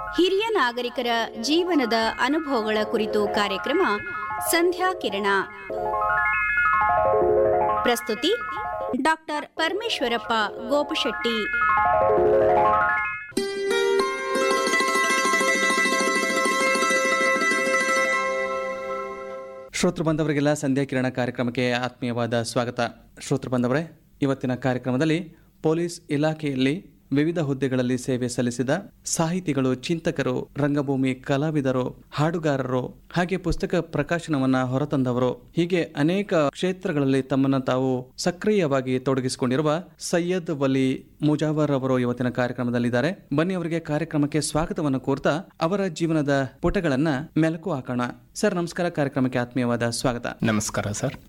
ಹಿರಿಯ ನಾಗರಿಕರ ಜೀವನದ ಅನುಭವಗಳ ಕುರಿತು ಕಾರ್ಯಕ್ರಮ ಸಂಧ್ಯಾ ಕಿರಣ ಪ್ರಸ್ತುತಿ ಡಾಕ್ಟರ್ ಪರಮೇಶ್ವರಪ್ಪ ಗೋಪಶೆಟ್ಟಿ ಶ್ರೋತೃ ಬಂದವರಿಗೆಲ್ಲ ಸಂಧ್ಯಾ ಕಿರಣ ಕಾರ್ಯಕ್ರಮಕ್ಕೆ ಆತ್ಮೀಯವಾದ ಸ್ವಾಗತ ಶ್ರೋತೃ ಬಂದವರೇ ಇವತ್ತಿನ ಕಾರ್ಯಕ್ರಮದಲ್ಲಿ ಪೊಲೀಸ್ ಇಲಾಖೆಯಲ್ಲಿ ವಿವಿಧ ಹುದ್ದೆಗಳಲ್ಲಿ ಸೇವೆ ಸಲ್ಲಿಸಿದ ಸಾಹಿತಿಗಳು ಚಿಂತಕರು ರಂಗಭೂಮಿ ಕಲಾವಿದರು ಹಾಡುಗಾರರು ಹಾಗೆ ಪುಸ್ತಕ ಪ್ರಕಾಶನವನ್ನ ಹೊರತಂದವರು ಹೀಗೆ ಅನೇಕ ಕ್ಷೇತ್ರಗಳಲ್ಲಿ ತಮ್ಮನ್ನ ತಾವು ಸಕ್ರಿಯವಾಗಿ ತೊಡಗಿಸಿಕೊಂಡಿರುವ ಸೈಯದ್ ವಲಿ ಮುಜಾವರ್ ಅವರು ಇವತ್ತಿನ ಕಾರ್ಯಕ್ರಮದಲ್ಲಿದ್ದಾರೆ ಬನ್ನಿ ಅವರಿಗೆ ಕಾರ್ಯಕ್ರಮಕ್ಕೆ ಸ್ವಾಗತವನ್ನು ಕೋರ್ತಾ ಅವರ ಜೀವನದ ಪುಟಗಳನ್ನ ಮೆಲುಕು ಹಾಕೋಣ ಸರ್ ನಮಸ್ಕಾರ ಕಾರ್ಯಕ್ರಮಕ್ಕೆ ಆತ್ಮೀಯವಾದ ಸ್ವಾಗತ ನಮಸ್ಕಾರ ಸರ್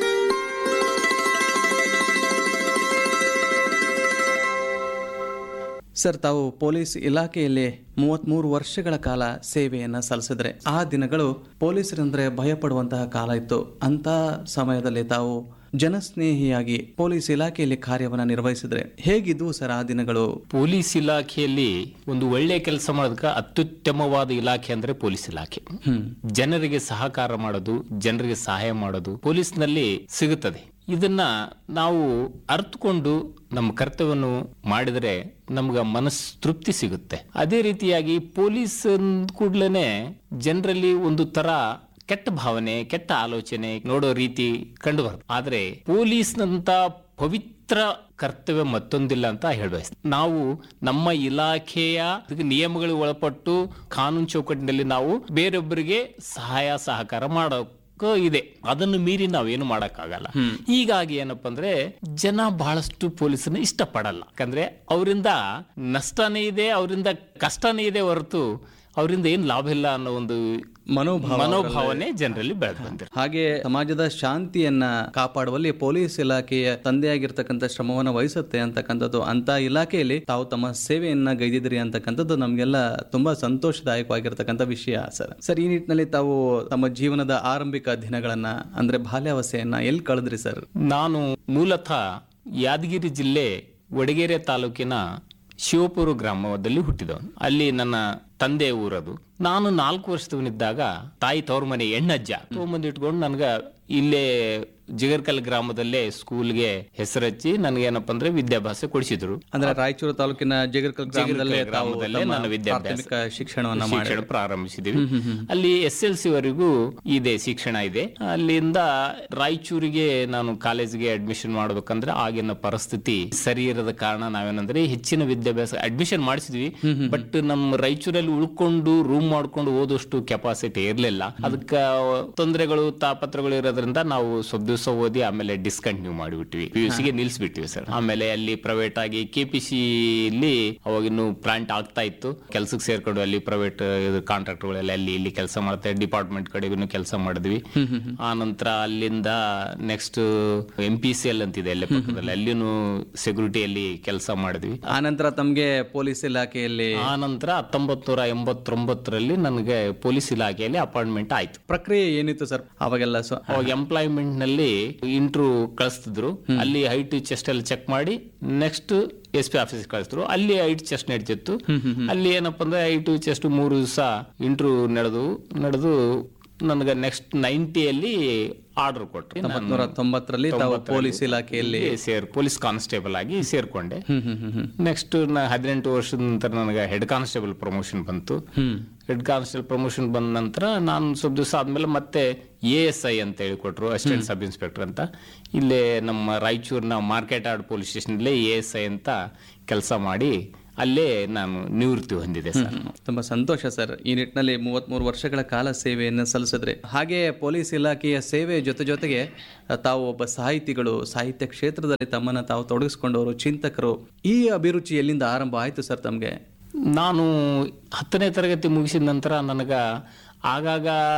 ಸರ್ ತಾವು ಪೊಲೀಸ್ ಇಲಾಖೆಯಲ್ಲಿ ಮೂವತ್ಮೂರು ವರ್ಷಗಳ ಕಾಲ ಸೇವೆಯನ್ನ ಸಲ್ಲಿಸಿದ್ರೆ ಆ ದಿನಗಳು ಪೊಲೀಸರಂದ್ರೆ ಭಯಪಡುವಂತಹ ಕಾಲ ಇತ್ತು ಅಂತ ಸಮಯದಲ್ಲಿ ತಾವು ಜನಸ್ನೇಹಿಯಾಗಿ ಪೊಲೀಸ್ ಇಲಾಖೆಯಲ್ಲಿ ಕಾರ್ಯವನ್ನ ನಿರ್ವಹಿಸಿದ್ರೆ ಹೇಗಿದ್ವು ಸರ್ ಆ ದಿನಗಳು ಪೊಲೀಸ್ ಇಲಾಖೆಯಲ್ಲಿ ಒಂದು ಒಳ್ಳೆ ಕೆಲಸ ಮಾಡೋದಕ್ಕೆ ಅತ್ಯುತ್ತಮವಾದ ಇಲಾಖೆ ಅಂದ್ರೆ ಪೊಲೀಸ್ ಇಲಾಖೆ ಜನರಿಗೆ ಸಹಕಾರ ಮಾಡೋದು ಜನರಿಗೆ ಸಹಾಯ ಮಾಡೋದು ಪೊಲೀಸ್ನಲ್ಲಿ ಸಿಗುತ್ತದೆ ಇದನ್ನ ನಾವು ಅರ್ಥಕೊಂಡು ನಮ್ಮ ಕರ್ತವ್ಯವನ್ನು ಮಾಡಿದರೆ ನಮ್ಗೆ ಮನಸ್ ತೃಪ್ತಿ ಸಿಗುತ್ತೆ ಅದೇ ರೀತಿಯಾಗಿ ಪೊಲೀಸ್ ಕೂಡ್ಲೇನೆ ಜನರಲ್ಲಿ ಒಂದು ತರ ಕೆಟ್ಟ ಭಾವನೆ ಕೆಟ್ಟ ಆಲೋಚನೆ ನೋಡೋ ರೀತಿ ಕಂಡು ಬರುತ್ತೆ ಆದ್ರೆ ಪೊಲೀಸ್ನಂತ ಪವಿತ್ರ ಕರ್ತವ್ಯ ಮತ್ತೊಂದಿಲ್ಲ ಅಂತ ಹೇಳಬಯಸ್ತೀನಿ ನಾವು ನಮ್ಮ ಇಲಾಖೆಯ ನಿಯಮಗಳಿಗೆ ಒಳಪಟ್ಟು ಕಾನೂನು ಚೌಕಟ್ಟಿನಲ್ಲಿ ನಾವು ಬೇರೊಬ್ಬರಿಗೆ ಸಹಾಯ ಸಹಕಾರ ಮಾಡೋಕೆ ಇದೆ ಅದನ್ನು ಮೀರಿ ನಾವೇನು ಮಾಡಕ್ಕಾಗಲ್ಲ ಹೀಗಾಗಿ ಏನಪ್ಪಾ ಅಂದ್ರೆ ಜನ ಬಹಳಷ್ಟು ಪೊಲೀಸನ್ನ ಇಷ್ಟಪಡಲ್ಲ ಯಾಕಂದ್ರೆ ಅವರಿಂದ ನಷ್ಟನೇ ಇದೆ ಅವರಿಂದ ಕಷ್ಟನೇ ಇದೆ ಹೊರತು ಅವರಿಂದ ಏನ್ ಲಾಭ ಇಲ್ಲ ಅನ್ನೋ ಒಂದು ಮನೋಭಾವ ಮನೋಭಾವನೆ ಜನರಲ್ಲಿ ಬೆಳೆದು ಬಂದಿದೆ ಹಾಗೆ ಸಮಾಜದ ಶಾಂತಿಯನ್ನ ಕಾಪಾಡುವಲ್ಲಿ ಪೊಲೀಸ್ ಇಲಾಖೆಯ ತಂದೆಯಾಗಿರ್ತಕ್ಕಂಥ ಶ್ರಮವನ್ನ ವಹಿಸುತ್ತೆ ಅಂತಕ್ಕಂಥದ್ದು ಅಂತ ಇಲಾಖೆಯಲ್ಲಿ ತಾವು ತಮ್ಮ ಸೇವೆಯನ್ನ ಗೈದಿದ್ರಿ ಅಂತಕ್ಕಂಥದ್ದು ನಮ್ಗೆಲ್ಲ ತುಂಬಾ ಸಂತೋಷದಾಯಕವಾಗಿರ್ತಕ್ಕಂಥ ವಿಷಯ ಸರ್ ಸರ್ ಈ ನಿಟ್ಟಿನಲ್ಲಿ ತಾವು ತಮ್ಮ ಜೀವನದ ಆರಂಭಿಕ ದಿನಗಳನ್ನ ಅಂದ್ರೆ ಬಾಲ್ಯಾವಸ್ಥೆಯನ್ನ ಎಲ್ಲಿ ಕಳೆದ್ರಿ ಸರ್ ನಾನು ಮೂಲತಃ ಯಾದಗಿರಿ ಜಿಲ್ಲೆ ವಡಗೇರೆ ತಾಲೂಕಿನ ಶಿವಪುರ ಗ್ರಾಮದಲ್ಲಿ ಹುಟ್ಟಿದವನು ಅಲ್ಲಿ ನನ್ನ ತಂದೆ ಊರದು ನಾನು ನಾಲ್ಕು ವರ್ಷದವನಿದ್ದಾಗ ತಾಯಿ ತವ್ರ ಮನೆ ಎಣ್ಣಜ್ಜ ತೊಗೊಂಬಂದು ಇಟ್ಕೊಂಡು ನನ್ಗ ಇಲ್ಲೇ ಜಿಗರ್ಕಲ್ ಗ್ರಾಮದಲ್ಲೇ ಸ್ಕೂಲ್ಗೆ ಹೆಸರಚ್ಚಿ ನನಗೇನಪ್ಪ ಅಂದ್ರೆ ವಿದ್ಯಾಭ್ಯಾಸ ಕೊಡಿಸಿದ್ರು ಅಂದ್ರೆ ರಾಯಚೂರು ತಾಲೂಕಿನ ಜಗರ್ಕಲ್ ಗ್ರಾಮದಲ್ಲೇ ತಾವು ಗ್ರಾಮದಲ್ಲೇ ತಮ್ಮ ನಾನು ವಿದ್ಯಾಭ್ಯಾಸ ಪ್ರಾಥಮಿಕ ಶಿಕ್ಷಣವನ್ನ ಮಾಡಿ ಶಿಕ್ಷಣ ಪ್ರಾರಂಭಿಸಿದೀವಿ ಅಲ್ಲಿ ಎಸ್ ಎಲ್ ಸಿ ವರೆಗೂ ಇದೆ ಶಿಕ್ಷಣ ಇದೆ ಅಲ್ಲಿಂದ ರಾಯಚೂರಿಗೆ ನಾನು ಕಾಲೇಜ್ಗೆ ಅಡ್ಮಿಷನ್ ಮಾಡ್ಬೇಕಂದ್ರೆ ಆಗಿನ ಪರಿಸ್ಥಿತಿ ಸರಿ ಇರದ ಕಾರಣ ನಾವೇನಂದ್ರೆ ಹೆಚ್ಚಿನ ವಿದ್ಯಾಭ್ಯಾಸ ಅಡ್ಮಿಷನ್ ಮಾಡಿಸಿದ್ವಿ ಬಟ್ ನಮ್ಮ ರಾಯಚೂರಲ್ಲಿ ಉಳ್ಕೊಂಡು ರೂಮ್ ಮಾಡ್ಕೊಂಡು ಓದೋಷ್ಟು ಕೆಪಾಸಿಟಿ ಇರ್ಲಿಲ್ಲ ಅದಕ್ಕ ತೊಂದರೆಗಳು ತಾಪತ್ರಗಳು ಇರೋದ್ರಿಂದ ನಾವು ಸ್ವಲ್ಪ ದಿವಸ ಓದಿ ಆಮೇಲೆ ಡಿಸ್ಕಂಟಿನ್ಯೂ ಮಾಡಿಬಿಟ್ವಿ ಪಿ ಯು ಸಿಗೆ ನಿಲ್ಸ್ಬಿಟ್ವಿ ಸರ್ ಆಮೇಲೆ ಅಲ್ಲಿ ಪ್ರೈವೇಟ್ ಆಗಿ ಕೆ ಪಿ ಸಿ ಇಲ್ಲಿ ಅವಾಗಿನ್ನು ಪ್ಲಾಂಟ್ ಆಗ್ತಾ ಇತ್ತು ಕೆಲ್ಸಕ್ಕೆ ಸೇರ್ಕೊಂಡು ಅಲ್ಲಿ ಪ್ರೈವೇಟ್ ಕಾಂಟ್ರಾಕ್ಟರ್ಗಳೆಲ್ಲ ಅಲ್ಲಿ ಇಲ್ಲಿ ಕೆಲಸ ಮಾಡ್ತಾ ಡಿಪಾರ್ಟ್ಮೆಂಟ್ ಕಡೆಗೂ ಕೆಲಸ ಮಾಡಿದ್ವಿ ಆ ನಂತರ ಅಲ್ಲಿಂದ next M P C L ಅಂತಿದೆ ಅಲ್ಲೇ ಪಕ್ಕದಲ್ಲಿ ಅಲ್ಲಿನೂ ಸೆಕ್ಯೂರಿಟಿಯಲ್ಲಿ ಕೆಲಸ ಮಾಡಿದ್ವಿ ಆ ನಂತರ ತಮ್ಗೆ ಪೊಲೀಸ್ ಇಲಾಖೆಯಲ್ಲಿ ಆ ನಂತರ ಹತ್ತೊಂಬತ್ ನೂರ ಎಂಬತ್ತೊಂಬತ್ತರಲ್ಲಿ ನನಗೆ ಪೊಲೀಸ್ ಇಲಾಖೆಯಲ್ಲಿ ಅಪಾಯಿಂಟ್ಮೆಂಟ್ ಆಯ್ತು ಪ್ರಕ್ರಿಯೆ ಏನಿತ್ತು ಸರ್ ಅವಾಗೆಲ್ಲ ಸೊ ಅವಾಗ ಎಂಪ್ಲಾಯ್ಮೆಂಟ್ ನಲ್ಲಿ ಇಂಟ್ರೂ ಕಳಿಸ್ತಿದ್ರು ಅಲ್ಲಿ ಹೈಟ್ ಚೆಸ್ಟ್ ಎಲ್ಲ ಚೆಕ್ ಮಾಡಿ ನೆಕ್ಸ್ಟ್ ಎಸ್ ಪಿ ಆಫೀಸ್ ಕಳಿಸಿದ್ರು ಅಲ್ಲಿ ಹೈಟ್ ಚೆಸ್ಟ್ ನಡೀತಿತ್ತು ಅಲ್ಲಿ ಏನಪ್ಪಾ ಅಂದ್ರೆ ಹೈಟ್ ಚೆಸ್ಟ್ ಮೂರು ದಿವಸ ಇಂಟ್ರೂ ನಡೆದು ನಡೆದು ನನಗೆ ನೆಕ್ಸ್ಟ್ ನೈಂಟಿಯಲ್ಲಿ ಆರ್ಡರ್ ಕೊಟ್ಟರು ನಾನು ನೂರ ತೊಂಬತ್ತರಲ್ಲಿ ತಾವು ಪೊಲೀಸ್ ಇಲಾಖೆಯಲ್ಲಿ ಇಲ್ಲಿ ಸೇರ್ ಪೊಲೀಸ್ ಕಾನ್ಸ್ಟೇಬಲ್ ಆಗಿ ಸೇರ್ಕೊಂಡೆ ಹ್ಮ್ ಹ್ಮ್ ಹ್ಮ್ ಹ್ಮ್ ನೆಕ್ಸ್ಟ್ ನಾ ಹದಿನೆಂಟು ವರ್ಷದ ನಂತರ ನನಗೆ ಹೆಡ್ ಕಾನ್ಸ್ಟೇಬಲ್ ಪ್ರಮೋಷನ್ ಬಂತು ಹ್ಮ್ ಹೆಡ್ ಕಾನ್ಸ್ಟೇಬಲ್ ಪ್ರಮೋಷನ್ ಬಂದ ನಂತರ ನಾನು ಸ್ವಲ್ಪ ದಿವಸ ಆದ್ಮೇಲೆ ಮತ್ತೆ ಎ ಎಸ್ ಐ ಅಂತ ಹೇಳಿ ಕೊಟ್ರು ಅಸಿಸ್ಟೆಂಟ್ ಸಬ್ ಇನ್ಸ್ಪೆಕ್ಟರ್ ಅಂತ ಇಲ್ಲೇ ನಮ್ಮ ರಾಯಚೂರಿನ ಮಾರ್ಕೆಟ್ ಆರ್ಡ್ ಪೊಲೀಸ್ ಸ್ಟೇಷನ್ಲೇ ಎ ಎಸ್ ಐ ಅಂತ ಕೆಲಸ ಮಾಡಿ ಅಲ್ಲೇ ನಾನು ನಿವೃತ್ತಿ ಹೊಂದಿದೆ ಸರ್ ತುಂಬಾ ಸಂತೋಷ ಸರ್ ಈ ನಿಟ್ಟಿನಲ್ಲಿ ಮೂವತ್ಮೂರು ವರ್ಷಗಳ ಕಾಲ ಸೇವೆಯನ್ನು ಸಲ್ಲಿಸಿದ್ರೆ ಹಾಗೆ ಪೊಲೀಸ್ ಇಲಾಖೆಯ ಸೇವೆ ಜೊತೆ ಜೊತೆಗೆ ಅ, ತಾವು ಒಬ್ಬ ಸಾಹಿತಿಗಳು ಸಾಹಿತ್ಯ ಕ್ಷೇತ್ರದಲ್ಲಿ ತಮ್ಮನ್ನ ತಾವು ತೊಡಗಿಸ್ಕೊಂಡವರು ಚಿಂತಕರು ಈ ಅಭಿರುಚಿ ಎಲ್ಲಿಂದ ಆರಂಭ ಆಯ್ತು ಸರ್ ತಮ್ಗೆ ನಾನು ಹತ್ತನೇ ತರಗತಿ ಮುಗಿಸಿದ ನಂತರ ನನಗ ಆಗಾಗ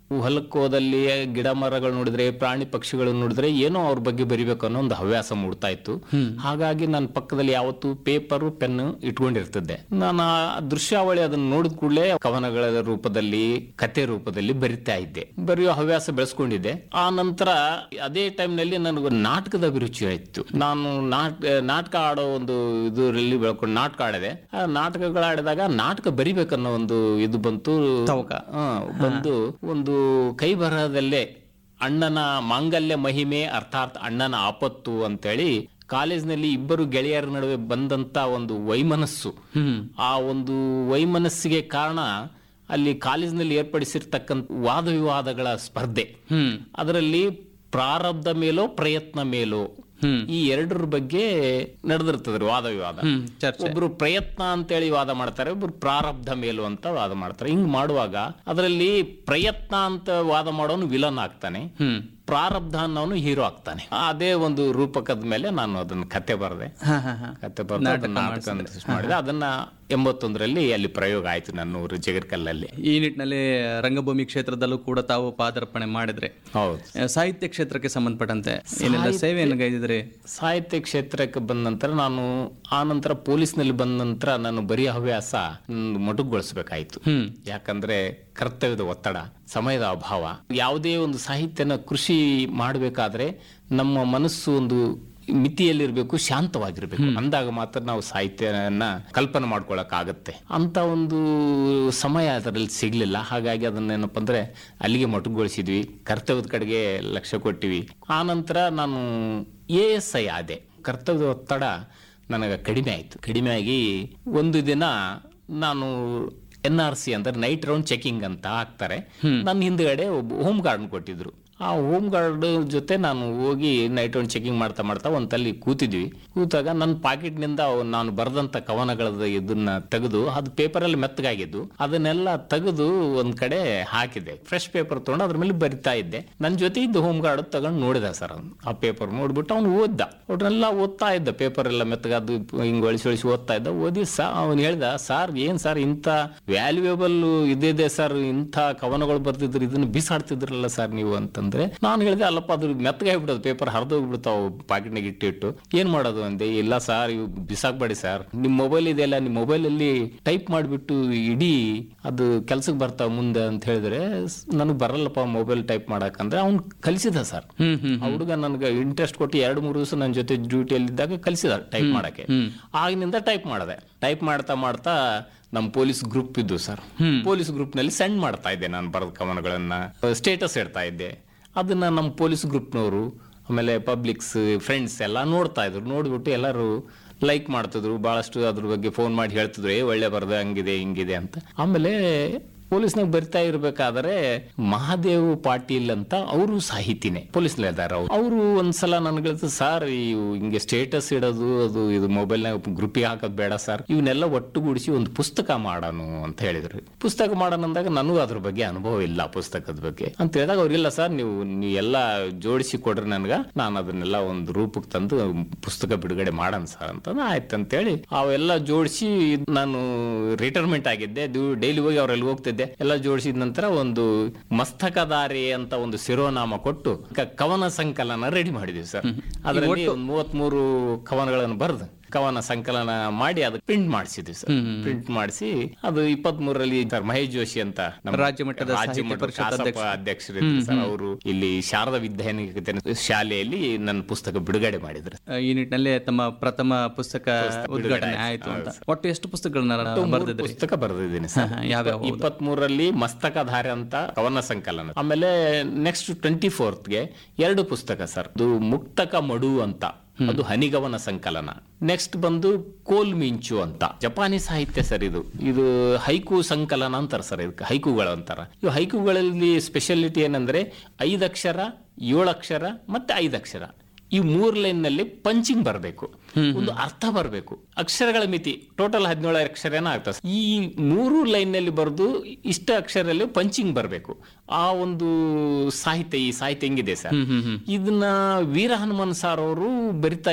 ಹೊಲಕ್ಕೆ ಹೋದಲ್ಲಿ ಗಿಡ ಮರಗಳು ನೋಡಿದ್ರೆ ಪ್ರಾಣಿ ಪಕ್ಷಿಗಳು ನೋಡಿದ್ರೆ ಏನೋ ಅವ್ರ ಬಗ್ಗೆ ಬರಿಬೇಕು ಅನ್ನೋ ಒಂದು ಹವ್ಯಾಸ ಮೂಡ್ತಾ ಇತ್ತು ಹಾಗಾಗಿ ನನ್ನ ಪಕ್ಕದಲ್ಲಿ ಯಾವತ್ತು ಪೇಪರು ಪೆನ್ ಇಟ್ಕೊಂಡಿರ್ತಿದ್ದೆ ನಾನು ಆ ದೃಶ್ಯಾವಳಿ ಅದನ್ನ ನೋಡಿದ ಕೂಡಲೇ ಕವನಗಳ ರೂಪದಲ್ಲಿ ಕತೆ ರೂಪದಲ್ಲಿ ಬರಿತಾ ಇದ್ದೆ ಬರೆಯೋ ಹವ್ಯಾಸ ಬೆಳೆಸ್ಕೊಂಡಿದ್ದೆ ಆ ನಂತರ ಅದೇ ಟೈಮ್ ನಲ್ಲಿ ನನಗೆ ನಾಟಕದ ಅಭಿರುಚಿ ಆಯ್ತು ನಾನು ನಾಟ ನಾಟಕ ಆಡೋ ಒಂದು ಇದರಲ್ಲಿ ಬೆಳ್ಕೊಂಡು ನಾಟಕ ಆಡಿದೆ ಆ ನಾಟಕಗಳು ಆಡಿದಾಗ ನಾಟಕ ಬರಿಬೇಕನ್ನೋ ಒಂದು ಇದು ಬಂತು ತವಕ. ಆ, ಬಂದು ಒಂದು ಕೈ ಬರಹದಲ್ಲೇ ಅಣ್ಣನ ಮಾಂಗಲ್ಯ ಮಹಿಮೆ ಅರ್ಥಾತ್ ಅಣ್ಣನ ಆಪತ್ತು ಅಂತೇಳಿ ಕಾಲೇಜ್ನಲ್ಲಿ ಇಬ್ಬರು ಗೆಳೆಯರ ನಡುವೆ ಬಂದಂತ ಒಂದು ವೈಮನಸ್ಸು ಹ್ಮ್ ಆ ಒಂದು ವೈಮನಸ್ಸಿಗೆ ಕಾರಣ ಅಲ್ಲಿ ಕಾಲೇಜ್ನಲ್ಲಿ ಏರ್ಪಡಿಸಿರ್ತಕ್ಕಂಥ ವಾದ ವಿವಾದಗಳ ಸ್ಪರ್ಧೆ ಹ್ಮ್ ಅದರಲ್ಲಿ ಪ್ರಾರಬ್ಧ ಮೇಲೋ ಪ್ರಯತ್ನ ಮೇಲೋ ಹ್ಮ್. ಈ ಎರಡರ ಬಗ್ಗೆ ನಡೆದಿರ್ತದ್ರಿ ವಾದ ವಿವಾದ ಹ್ಮ್ ಚರ್ಚೆ ಒಬ್ರು ಪ್ರಯತ್ನ ಅಂತೇಳಿ ವಾದ ಮಾಡ್ತಾರೆ ಒಬ್ರು ಪ್ರಾರಬ್ಧ ಮೇಲು ಅಂತ ವಾದ ಮಾಡ್ತಾರೆ ಹಿಂಗ್ ಮಾಡುವಾಗ ಅದರಲ್ಲಿ ಪ್ರಯತ್ನ ಅಂತ ವಾದ ಮಾಡೋನು ವಿಲನ್ ಆಗ್ತಾನೆ ಹ್ಮ್ ಪ್ರಾರಬ್ಧ ಅನ್ನೋನು ಹೀರೋ ಆಗ್ತಾನೆ ಅದೇ ಒಂದು ರೂಪಕದ ಮೇಲೆ ನಾನು ಅದನ್ನ ಕತೆ ಬರೆದೆ ಹಾ ಹಾ ಹಾ ಕತೆ ಬರೆದು ಅದನ್ನ ನಾಟಕ ಅಂತ ಮಾಡಿದೆ ಅದನ್ನ ಎಂಬತ್ತೊಂದರಲ್ಲಿ ಅಲ್ಲಿ ಪ್ರಯೋಗ ಆಯ್ತು ನನ್ನ ಊರು ಜಗರ್ಕಲ್ಲಲ್ಲಿ ಈ ನಿಟ್ಟಿನಲ್ಲಿ ರಂಗಭೂಮಿ ಕ್ಷೇತ್ರದಲ್ಲೂ ಕೂಡ ತಾವು ಪಾದಾರ್ಪಣೆ ಮಾಡಿದ್ರೆ ಹೌದು ಆ, ಸಾಹಿತ್ಯ ಕ್ಷೇತ್ರಕ್ಕೆ ಸಂಬಂಧಪಟ್ಟಂತೆ ಏನೆಲ್ಲ ಸೇವೆಯನ್ನು ಗೈದಿದ್ರಿ ಸಾಹಿತ್ಯ ಕ್ಷೇತ್ರಕ್ಕೆ ಬಂದ ನಂತರ ನಾನು ಆ ನಂತರ ಪೊಲೀಸ್ನಲ್ಲಿ ಬಂದ ನಂತರ ನಾನು ಬರೀ ಹವ್ಯಾಸ ಮ್, ಮೊಟಕುಗೊಳಿಸ್ಬೇಕಾಯ್ತು ಹ್ಮ್ ಯಾಕಂದ್ರೆ ಕರ್ತವ್ಯದ ಒತ್ತಡ ಸಮಯದ ಅಭಾವ ಯಾವುದೇ ಒಂದು ಸಾಹಿತ್ಯನ ಕೃಷಿ ಮಾಡಬೇಕಾದ್ರೆ ನಮ್ಮ ಮನಸ್ಸು ಒಂದು ಮಿತಿಯಲ್ಲಿರ್ಬೇಕು ಶಾಂತವಾಗಿರ್ಬೇಕು ಅಂದಾಗ ಮಾತ್ರ ನಾವು ಸಾಹಿತ್ಯನ ಕಲ್ಪನೆ ಮಾಡ್ಕೊಳಕ್ ಆಗತ್ತೆ ಅಂತ ಒಂದು ಸಮಯ ಅದರಲ್ಲಿ ಸಿಗ್ಲಿಲ್ಲ ಹಾಗಾಗಿ ಅದನ್ನೇನಪ್ಪ ಅಂದ್ರೆ ಅಲ್ಲಿಗೆ ಮೊಟಕುಗೊಳಿಸಿದ್ವಿ ಕರ್ತವ್ಯದ ಕಡೆಗೆ ಲಕ್ಷ್ಯ ಕೊಟ್ಟಿವಿ ಆ ನಂತರ ನಾನು ಎ ಎಸ್ ಐ ಆದೆ ಕರ್ತವ್ಯದ ಒತ್ತಡ ನನಗೆ ಕಡಿಮೆ ಆಯ್ತು ಕಡಿಮೆ ಆಗಿ ಒಂದು ದಿನ ನಾನು ಎನ್ ಆರ್ ಸಿ ಅಂದ್ರೆ ನೈಟ್ ರೌಂಡ್ ಚೆಕಿಂಗ್ ಅಂತ ಹಾಕ್ತಾರೆ ನನ್ನ ಹಿಂದ್ಗಡೆ ಒಬ್ಬ ಹೋಮ್ ಗಾರ್ಡ್ ಕೊಟ್ಟಿದ್ರು ಆ ಹೋಮ್ ಗಾರ್ಡ್ ಜೊತೆ ನಾನು ಹೋಗಿ ನೈಟ್ ರೌಂಡ್ ಚೆಕಿಂಗ್ ಮಾಡ್ತಾ ಮಾಡ್ತಾ ಒಂದಲ್ಲಿ ಕೂತಿದ್ವಿ ಕೂತಾಗ ನನ್ನ ಪಾಕೆಟ್ನಿಂದ ನಾನು ಬರೆದಂತ ಕವನಗಳದ ಇದನ್ನ ತೆಗೆದು ಅದು ಪೇಪರಲ್ಲಿ ಮೆತ್ತಗಾಗಿದ್ದು ಅದನ್ನೆಲ್ಲ ತೆಗೆದು ಒಂದ್ ಕಡೆ ಹಾಕಿದೆ ಫ್ರೆಶ್ ಪೇಪರ್ ತಗೊಂಡು ಅದ್ರ ಮೇಲೆ ಬರಿತಾ ಇದ್ದೆ ನನ್ನ ಜೊತೆ ಇದ್ದ ಹೋಮ್ ಗಾರ್ಡ್ ತಗೊಂಡು ನೋಡಿದ ಸರ್ ಅವ್ನು ಆ ಪೇಪರ್ ನೋಡ್ಬಿಟ್ಟು ಅವ್ನು ಓದ್ದ ಅವ್ರನ್ನೆಲ್ಲ ಓದ್ತಾ ಇದ್ದ ಪೇಪರ್ ಎಲ್ಲ ಮೆತ್ತಗಾದ್ದು ಹಿಂಗ್ ಒಳಿಸಿ ಒಳಿಸಿ ಓದ್ತಾ ಇದ್ದ ಓದಿ ಸಾ ಅವ್ನು ಹೇಳ್ದ ಸರ್ ಏನ್ ಸರ್ ಇಂಥ ವ್ಯಾಲ್ಯೂಯಬಲ್ ಇದಿದೆ ಸರ್ ಇಂಥ ಕವನಗಳು ಬರ್ತಿದ್ರು ಇದನ್ನ ಬಿಸಾಡ್ತಿದ್ರಲ್ಲ ಸರ್ ನೀವು ಅಂತಂದ್ರೆ ನಾನು ಹೇಳಿದೆ ಅಲ್ಲಪ್ಪ ಅದು ಮೆತ್ತಗಾಗ್ಬಿಡೋದು ಪೇಪರ್ ಹರಿದೋಗ್ಬಿಡ್ತಾವ ಪಾಕೆಟ್ನಾಗ ಇಟ್ಟಿಟ್ಟು ಏನ್ ಮಾಡೋದು ಅಂದೆ ಇಲ್ಲ ಸರ್ ಇವು ಬಿಸಾಕ್ಬೇಡಿ ಸರ್ ನಿಮ್ ಮೊಬೈಲ್ ಇದೆಯಲ್ಲ ನಿಮ್ ಮೊಬೈಲ್ ಅಲ್ಲಿ ಟೈಪ್ ಮಾಡಿಬಿಟ್ಟು ಇಡೀ ಅದು ಕೆಲ್ಸಕ್ಕೆ ಬರ್ತಾವ ಮುಂದೆ ಅಂತ ಹೇಳಿದ್ರೆ ನನಗೆ ಬರಲ್ಲಪ್ಪ ಮೊಬೈಲ್ ಟೈಪ್ ಮಾಡಕ್ಕಂದ್ರೆ ಅವ್ನು ಕಲಿಸಿದ ಸರ್ ಹ್ಮ್ ಹ್ಮ್ ಆ ಹುಡುಗ ನನಗೆ ಇಂಟ್ರೆಸ್ಟ್ ಕೊಟ್ಟು ಎರಡು ಮೂರು ದಿವಸ ನನ್ನ ಜೊತೆ ಡ್ಯೂಟಿಯಲ್ಲಿ ಇದ್ದಾಗ ಕಲಿಸಿದ ಟೈಪ್ ಮಾಡಕ್ಕೆ ಆಗಿನಿಂದ ಟೈಪ್ ಮಾಡಿದೆ ಟೈಪ್ ಮಾಡ್ತಾ ಮಾಡ್ತಾ ನಮ್ಮ ಪೊಲೀಸ್ ಗ್ರೂಪ್ ಇದ್ದು ಸರ್ ಪೊಲೀಸ್ ಗ್ರೂಪ್ ನಲ್ಲಿ ಸೆಂಡ್ ಮಾಡ್ತಾ ಇದ್ದೆ ನಾನು ಬರೆದ ಕವನಗಳನ್ನ ಸ್ಟೇಟಸ್ ಇಡ್ತಾ ಇದ್ದೆ ಅದನ್ನ ನಮ್ಮ ಪೊಲೀಸ್ ಗ್ರೂಪ್ನವರು ಆಮೇಲೆ ಪಬ್ಲಿಕ್ಸ್ ಫ್ರೆಂಡ್ಸ್ ಎಲ್ಲ ನೋಡ್ತಾ ಇದ್ರು ನೋಡ್ಬಿಟ್ಟು ಎಲ್ಲರೂ ಲೈಕ್ ಮಾಡ್ತಿದ್ರು ಬಹಳಷ್ಟು ಅದ್ರ ಬಗ್ಗೆ ಫೋನ್ ಮಾಡಿ ಹೇಳ್ತಿದ್ರು ಏ ಒಳ್ಳೆ ಬರದ ಹಂಗಿದೆ ಹಿಂಗಿದೆ ಅಂತ ಆಮೇಲೆ ಪೊಲೀಸ್ನಾಗ ಬರಿತಾ ಇರ್ಬೇಕಾದ್ರೆ ಮಹಾದೇವ್ ಪಾಟೀಲ್ ಅಂತ ಅವರು ಸಾಹಿತಿನೇ ಪೊಲೀಸ್ನಲ್ಲಿ ಇದ್ದಾರೆ ಅವ್ರು ಅವರು ಒಂದ್ಸಲ ನನ್ಗೆ ಸರ್ ಇವು ಹಿಂಗೆ ಸ್ಟೇಟಸ್ ಇಡೋದು ಅದು ಇದು ಮೊಬೈಲ್ನಾಗ ಗ್ರೂಪಿಗೆ ಹಾಕೋದು ಬೇಡ ಸರ್ ಇವನ್ನೆಲ್ಲ ಒಟ್ಟುಗೂಡಿಸಿ ಒಂದು ಪುಸ್ತಕ ಮಾಡೋಣ ಅಂತ ಹೇಳಿದ್ರು ಪುಸ್ತಕ ಮಾಡೋಣ ಅಂದಾಗ ನನಗೂ ಅದ್ರ ಬಗ್ಗೆ ಅನುಭವ ಇಲ್ಲ ಪುಸ್ತಕದ ಬಗ್ಗೆ ಅಂತ ಹೇಳಿದಾಗ ಅವ್ರಿಲ್ಲ ಸರ್ ನೀವು ನೀವು ಎಲ್ಲ ಜೋಡಿಸಿ ಕೊಡ್ರಿ ನನ್ಗ ನಾನು ಅದನ್ನೆಲ್ಲ ಒಂದು ರೂಪಕ್ಕೆ ತಂದು ಪುಸ್ತಕ ಬಿಡುಗಡೆ ಮಾಡೋಣ ಸರ್ ಅಂತ ಆಯ್ತು ಅಂತೇಳಿ ಅವೆಲ್ಲ ಜೋಡಿಸಿ ನಾನು ರಿಟೈರ್ಮೆಂಟ್ ಆಗಿದ್ದೆ ಡೈಲಿ ಹೋಗಿ ಅವ್ರಲ್ಲಿ ಹೋಗ್ತಿದ್ದೆ ಎಲ್ಲ ಜೋಡಿಸಿದ ನಂತರ ಒಂದು ಮಸ್ತಕದಾರಿ ಅಂತ ಒಂದು ಶಿರೋನಾಮ ಕೊಟ್ಟು ಕ- ಕವನ ಸಂಕಲನ ರೆಡಿ ಮಾಡಿದ್ವಿ ಸರ್ ಅದರಲ್ಲಿ ಒಂದು ಮೂವತ್ಮೂರು ಕವನಗಳನ್ನು ಬರೆದು ಕವನ ಸಂಕಲನ ಮಾಡಿ ಅದು ಪ್ರಿಂಟ್ ಮಾಡಿಸಿದ್ವಿ ಸರ್ ಪ್ರಿಂಟ್ ಮಾಡಿಸಿ ಅದು ಇಪ್ಪತ್ತ್ ಮೂರರಲ್ಲಿ ಸರ್ ಮಹೇಶ್ ಜೋಶಿ ಅಂತ ನಮ್ಮ ರಾಜ್ಯ ಮಟ್ಟದ ರಾಜ್ಯ ಸಾಹಿತ್ಯ ಮಟ್ಟದ ಪರಿಷತ್ ಕಸಾಪ ಅಧ್ಯಕ್ಷ. ಅಧ್ಯಕ್ಷರಿದ್ರು ಸರ್ ಅವರು ಇಲ್ಲಿ ಶಾರದಾ ವಿದ್ಯಾನಿಕೇತನ ಶಾಲೆಯಲ್ಲಿ ನನ್ನ ಪುಸ್ತಕ ಬಿಡುಗಡೆ ಮಾಡಿದ್ರು ಆ, ಈ ನಿಟ್ಟಿನಲ್ಲಿ ತಮ್ಮ ಪ್ರಥಮ ಪುಸ್ತಕ ಉದ್ಘಾಟನೆ ಆಯ್ತು ಅಂತ ಒಟ್ಟು ಎಷ್ಟು ಪುಸ್ತಕಗಳನ್ನ ಮೂರು ಬರೆದಿದ್ರಿ ಪುಸ್ತಕ ಬರೆದಿದ್ದೀನಿ ಸರ್ ಹಾ, ಯಾವ್ಯಾವ ಹೌದು? ಇಪ್ಪತ್ತ್ ಮೂರರಲ್ಲಿ ಮಸ್ತಕಧಾರೆ ಅಂತ ಕವನ ಸಂಕಲನ ಆಮೇಲೆ ನೆಕ್ಸ್ಟ್ ಟ್ವೆಂಟಿ ಗೆ ಎರಡು ಪುಸ್ತಕ ಸರ್ ಅದು ಮುಕ್ತಕ ಮಡು ಅಂತ ಅದು ಹನಿಗವನ ಸಂಕಲನ ನೆಕ್ಸ್ಟ್ ಬಂದು ಕೋಲ್ ಮಿಂಚು ಅಂತ ಜಪಾನಿ ಸಾಹಿತ್ಯ ಸರ್ ಇದು ಇದು ಹೈಕು ಸಂಕಲನ ಅಂತಾರೆ ಸರ್ ಇದಕ್ಕೆ ಹೈಕುಗಳು ಅಂತಾರ ಇವು ಹೈಕುಗಳಲ್ಲಿ ಸ್ಪೆಷಾಲಿಟಿ ಏನಂದ್ರೆ ಐದಕ್ಷರ ಏಳಕ್ಷರ ಮತ್ತೆ ಐದಕ್ಷರ ಈ ಮೂರ್ ಲೈನ್ ನಲ್ಲಿ ಪಂಚಿಂಗ್ ಬರಬೇಕು ಒಂದು ಅರ್ಥ ಬರಬೇಕು ಅಕ್ಷರಗಳ ಮಿತಿ ಟೋಟಲ್ ಹದಿನೇಳು ಅಕ್ಷರನ ಆಗ್ತದೆ ಈ ಮೂರು ಲೈನ್ ನಲ್ಲಿ ಬರೆದು ಇಷ್ಟ ಅಕ್ಷರಲ್ಲಿ ಪಂಚಿಂಗ್ ಬರಬೇಕು ಆ ಒಂದು ಸಾಹಿತ್ಯ ಈ ಸಾಹಿತ್ಯ ಹೆಂಗಿದೆ ಸರ್ ಇದನ್ನ ವೀರ ಹನುಮನ್ ಸಾರ್ ಅವರು ಬರಿತಾ